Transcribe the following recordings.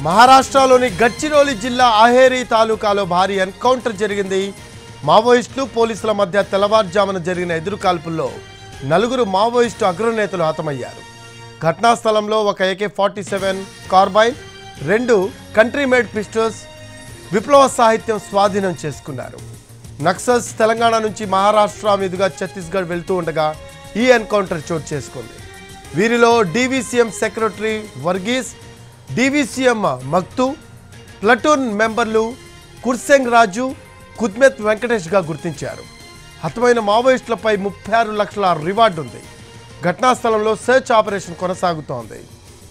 మహారాష్ట్రలోని గడ్చిరోలి జిల్లా అహేరీ తాలూకాలో భారీ ఎన్కౌంటర్ జరిగింది మావోయిస్టులు పోలీసుల మధ్య తెల్లవారుజామున జరిగిన ఎదురుకాల్పుల్లో నలుగురు మావోయిస్టు అగ్రనేతలు హతమయ్యారు ఘటనా స్థలంలో ఒక ఏకే ఫార్టీ సెవెన్ కార్బైన్ రెండు కంట్రీ మేడ్ పిస్టల్స్ విప్లవ సాహిత్యం స్వాధీనం చేసుకున్నారు నక్సల్స్ తెలంగాణ నుంచి మహారాష్ట్ర మీదుగా ఛత్తీస్గఢ్ వెళ్తూ ఉండగా ఈ ఎన్కౌంటర్ చోటు చేసుకుంది వీరిలో డీవీసీఎం సెక్రటరీ వర్గీస్ డీవీసీఎం మక్తు ప్లటూన్ మెంబర్లు కుర్సెంగ్ రాజు కుద్మెత్ వెంకటేష్గా గుర్తించారు హతమైన మావోయిస్టులపై ముప్పై ఆరు లక్షల రివార్డు ఉంది ఘటనా స్థలంలో సెర్చ్ ఆపరేషన్ కొనసాగుతోంది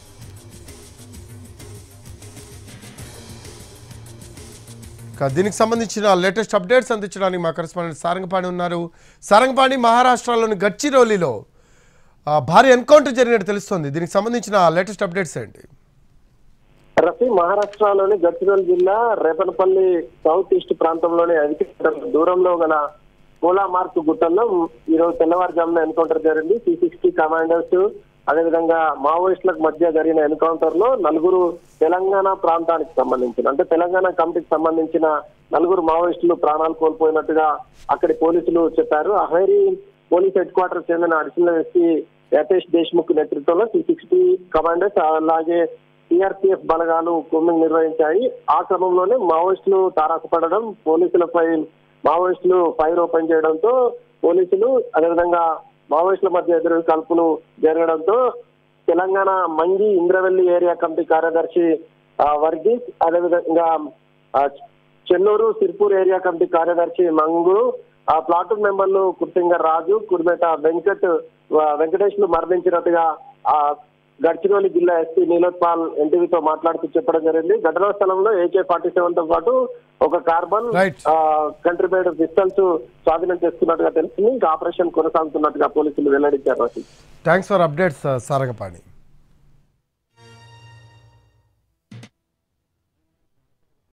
ఇక దీనికి సంబంధించిన లేటెస్ట్ అప్డేట్స్ అందించడానికి మా కరెస్పాండెంట్ సారంగపాణి ఉన్నారు సారంగపాణి మహారాష్ట్రలోని గడ్చిరోలిలో ఆ, భారీ ఎన్కౌంటర్ జరిగినట్టు తెలుస్తోంది దీనికి సంబంధించిన లేటెస్ట్ అప్డేట్స్ ఏంటి రఫీ మహారాష్ట్రలోని గడ్చిరోలి జిల్లా రేపనపల్లి సౌత్ ఈస్ట్ ప్రాంతంలోని ఐదు కిలోమీటర్ల దూరంలో గల కోలా మార్క్ గుట్టల్లో ఈ రోజు తెల్లవారుజామున ఎన్కౌంటర్ జరిగింది సి సిక్స్టీ కమాండర్స్ అదేవిధంగా మావోయిస్టులకు మధ్య జరిగిన ఎన్కౌంటర్ లో నలుగురు తెలంగాణ ప్రాంతానికి సంబంధించిన అంటే తెలంగాణ కమిటీకి సంబంధించిన నలుగురు మావోయిస్టులు ప్రాణాలు కోల్పోయినట్టుగా అక్కడి పోలీసులు చెప్పారు అహైరీ పోలీస్ హెడ్ క్వార్టర్ చెందిన అడిషనల్ ఎస్పీ యతేష్ దేశ్ముఖ్ నేతృత్వంలో సి సిక్స్టీ కమాండర్స్ అలాగే సిఆర్పిఎఫ్ బలగాలు కూంబింగ్ నిర్వహించాయి ఆ క్రమంలోనే మావోయిస్టులు తారాసపడడం పోలీసులపై మావోయిస్టులు ఫైర్ ఓపెన్ చేయడంతో పోలీసులు అదేవిధంగా మావోయిస్టుల మధ్య ఎదురు కలుపులు జరగడంతో తెలంగాణ మంగి ఇంద్రవెల్లి ఏరియా కమిటీ కార్యదర్శి ఆ, వర్గీస్ అదేవిధంగా ఆ, చెన్నూరు సిర్పూర్ ఏరియా కమిటీ కార్యదర్శి మంగు ఆ ప్లాటూన్ మెంబర్లు కుర్సింగర్ రాజు కుర్మేట వెంకట్ ఆ, వెంకటేష్లు మరణించినట్టుగా ఆ గడ్చిరోలి జిల్లా ఎస్పీ నీలోత్ పాల్ ఎన్టీవీతో మాట్లాడుతూ చెప్పడం జరిగింది ఘటనా స్థలంలో ఏకే ఫార్టీ సెవెన్ తో పాటు ఒక carbine Right. Country made pistols స్వాధీనం చేసుకున్నట్టుగా తెలిసింది ఇంకా ఆపరేషన్ కొనసాగుతున్నట్టుగా పోలీసులు వెల్లడించారు Rasheed thanks for updates Sarangapani